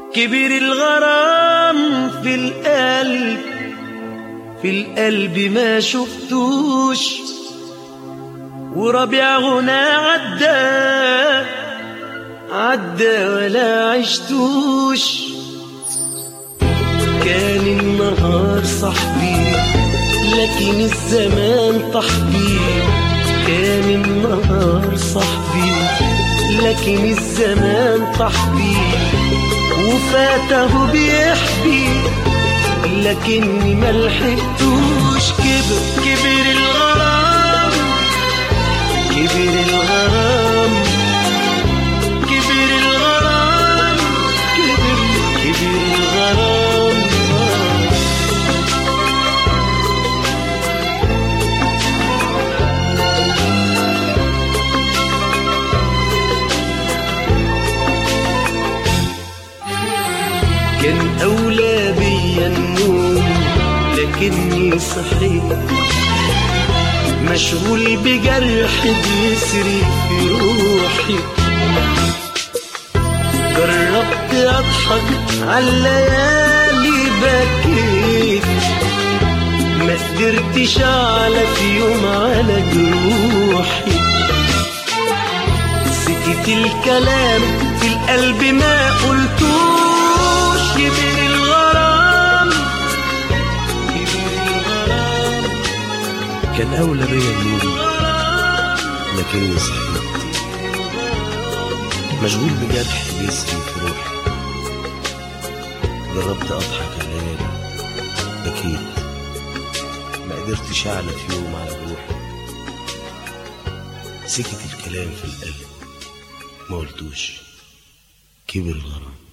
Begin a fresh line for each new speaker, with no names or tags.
كبر الغرام في القلب في القلب ما شفتوش وربيع غنى عدى عدى ولا عشتوش كان النهار صاحبي لكن الزمان طحبي كان النهار صاحبي لكن الزمان طحبي وفاته بيحبي لكني ملحقتوش كبر كبر الغرام كبر الغرام كبر الغرام كبر كبر الغرام كان أولى بيا النوم لكني صحيت مشغول بجرح بيسري في روحي جربت أضحك عالليالي بكيت ما قدرتش على في يوم على جروحي سكت الكلام في القلب ما قلتوش كبر الغرام كبر الغرام
كان أولى بيا النوم لكني صحيت مشغول بجرح بيسري في روحي جربت أضحك الليالي بكيت ما قدرتش أعلى في يوم على روحي سكت الكلام في القلب ما قلتوش كبر الغرام